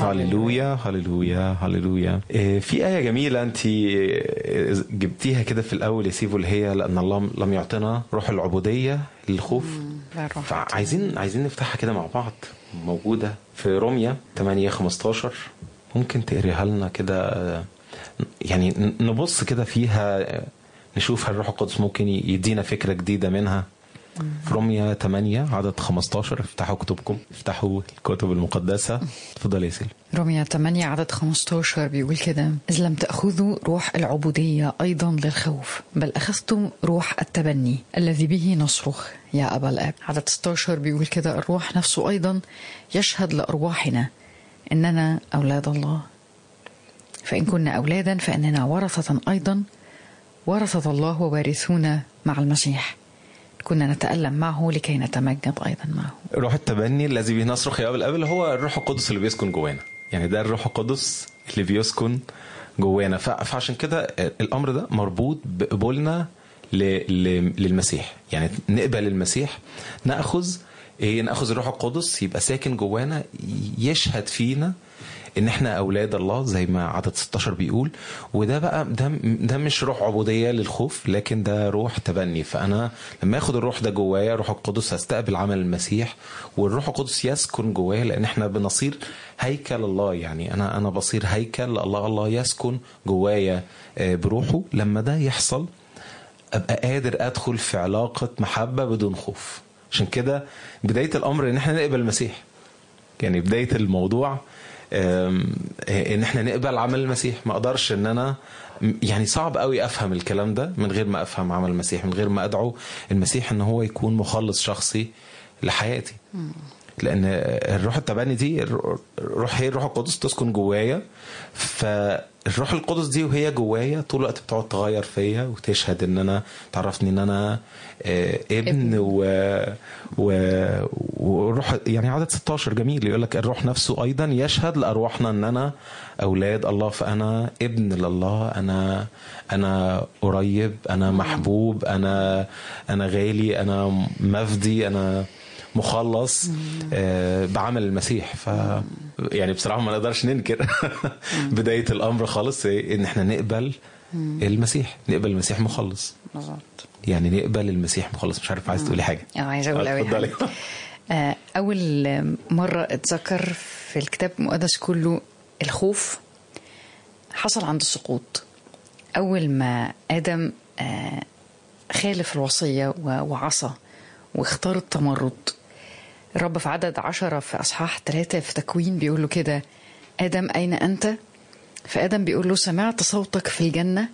هللويا هللويا هللويا إيه، في آية جميلة أنت إيه، جبتيها كده في الأول يا سيفو اللي هي لأن الله لم يعطنا روح العبودية للخوف لا الروح فعايزين عايزين نفتحها كده مع بعض موجودة في روميا 8 15 ممكن تقريها لنا كده آه، يعني ن- نبص كده فيها آه، نشوف هل الروح القدس ممكن ي- يدينا فكرة جديدة منها في روميا 8 عدد 15 افتحوا كتبكم افتحوا الكتب المقدسة اتفضل يا سيلي روميا 8 عدد 15 بيقول كده إذ لم تأخذوا روح العبودية أيضا للخوف بل أخذتم روح التبني الذي به نصرخ يا أبا الآب عدد 16 بيقول كده الروح نفسه أيضا يشهد لأرواحنا إننا أولاد الله فإن كنا أولادا فإننا ورثة أيضا ورثة الله ووارثون مع المسيح كنا نتألم معه لكي نتمجد أيضا معه روح التبني الذي به نصرخ يا ابا الاب اللي هو الروح القدس اللي بيسكن جوانا يعني ده الروح القدس اللي بيسكن جوانا ف- فعشان كده الامر ده مربوط بقبولنا ل- ل- للمسيح يعني نقبل المسيح ناخذ ايه ناخذ الروح القدس يبقى ساكن جوانا يشهد فينا ان احنا اولاد الله زي ما عدد 16 بيقول وده بقى ده ده مش روح عبوديه للخوف لكن ده روح تبني فانا لما اخد الروح ده جوايا روح القدس هستقبل عمل المسيح والروح القدس يسكن جوايا لان احنا بنصير هيكل الله يعني انا انا بصير هيكل الله الله يسكن جوايا آه، بروحه لما ده يحصل ابقى قادر ادخل في علاقه محبه بدون خوف عشان كده بدايه الامر ان احنا نقبل المسيح يعني بدايه الموضوع آم، ان احنا نقبل عمل المسيح ما اقدرش ان انا يعني صعب قوي افهم الكلام ده من غير ما افهم عمل المسيح من غير ما ادعو المسيح ان هو يكون مخلص شخصي لحياتي لان الروح التبني دي الروح هي الروح القدس تسكن جوايا فالروح القدس دي وهي جوايا طول الوقت بتقعد تغير فيا وتشهد ان انا تعرفني ان انا آه، ابن ابن. و و وروح يعني عدد 16 جميل يقول لك الروح نفسه ايضا يشهد لارواحنا ان انا اولاد الله فانا ابن لله انا انا قريب انا محبوب انا انا غالي انا مفدي انا مخلص آه، بعمل المسيح ف يعني بصراحه ما نقدرش ننكر بدايه الامر خالص إيه؟ ان احنا نقبل المسيح نقبل المسيح مخلص بالظبط يعني نقبل المسيح مخلص مش عارف عايز تقولي حاجه اه عايزه اقول قوي اتفضلي. حاجة. آه، اول مره اتذكر في الكتاب المقدس كله الخوف حصل عند السقوط اول ما ادم آه، خالف الوصيه و- وعصى واختار التمرد الرب في عدد عشرة في أصحاح ثلاثة في تكوين بيقول له كده آدم أين أنت؟ فآدم بيقول له سمعت صوتك في الجنة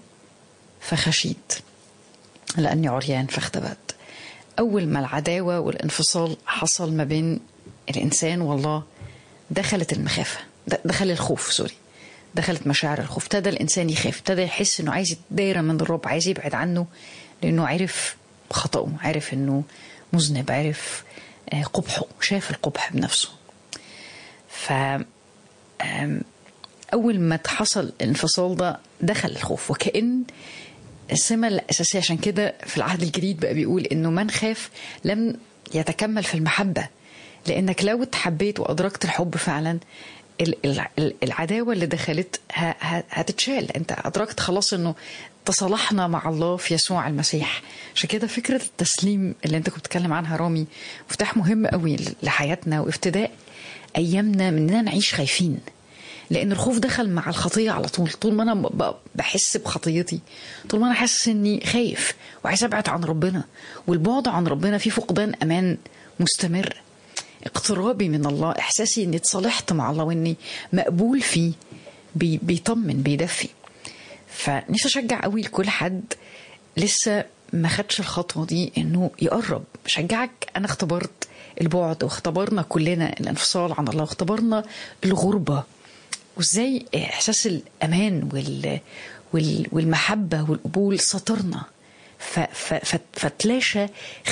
فخشيت لأني عريان فاختبأت أول ما العداوة والانفصال حصل ما بين الإنسان والله دخلت المخافة د- دخل الخوف سوري دخلت مشاعر الخوف ابتدى الإنسان يخاف ابتدى يحس إنه عايز يتداير من الرب عايز يبعد عنه لأنه عرف خطأه عرف إنه مذنب عرف آه، قبحه شاف القبح بنفسه ف آم، أول ما حصل الانفصال ده دخل الخوف وكأن السمة الأساسية عشان كده في العهد الجديد بقى بيقول إنه من خاف لم يتكمل في المحبة لأنك لو اتحبيت وأدركت الحب فعلا ال- ال- ال- العداوة اللي دخلت ه- ه- هتتشال أنت أدركت خلاص إنه تصالحنا مع الله في يسوع المسيح عشان كده فكرة التسليم اللي أنت كنت بتتكلم عنها رامي مفتاح مهم قوي لحياتنا وافتداء أيامنا من إننا نعيش خايفين لان الخوف دخل مع الخطيه على طول طول ما انا ب- ب- بحس بخطيتي طول ما انا حاسس اني خايف وعايز ابعد عن ربنا والبعد عن ربنا فيه فقدان امان مستمر اقترابي من الله احساسي اني اتصالحت مع الله واني مقبول فيه بي بيطمن بيدفي فنفسي اشجع قوي لكل حد لسه ما خدش الخطوه دي انه يقرب بشجعك انا اختبرت البعد واختبرنا كلنا الانفصال عن الله واختبرنا الغربه وازاي احساس الامان وال وال والمحبه والقبول سطرنا ف ف ف فتلاشى